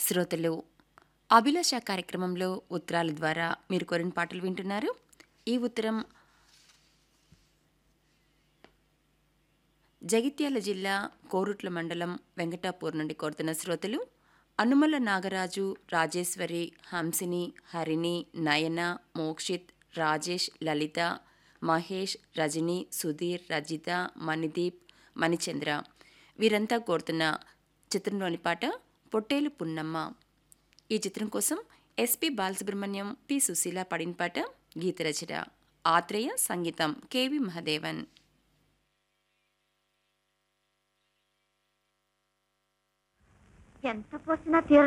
శ్రోతలు అభిలాష కార్యక్రమంలో ఉత్తరాల ద్వారా మీరు కోరిన పాటలు వింటున్నారు ఈ ఉత్తరం జగిత్యాల జిల్లా కోరుట్ల మండలం వెంకటాపూర్ నుండి కోరుతున్న శ్రోతలు అనుమల నాగరాజు రాజేశ్వరి హంసిని హరిణి నయన మోక్షిత్ రాజేష్ లలిత మహేష్ రజని సుధీర్ రజిత మణిదీప్ మణిచంద్ర వీరంతా కోరుతున్న చిత్రంలోని పాట పొట్టేలు పున్నమ్మ ఈ చిత్రం కోసం ఎస్పి బాలసుబ్రహ్మణ్యం పి సుశీల పాడిన పాట గీత రచన ఆత్రేయ సంగీతం కెవి మహదేవన్ ఎంత పోసినా తీర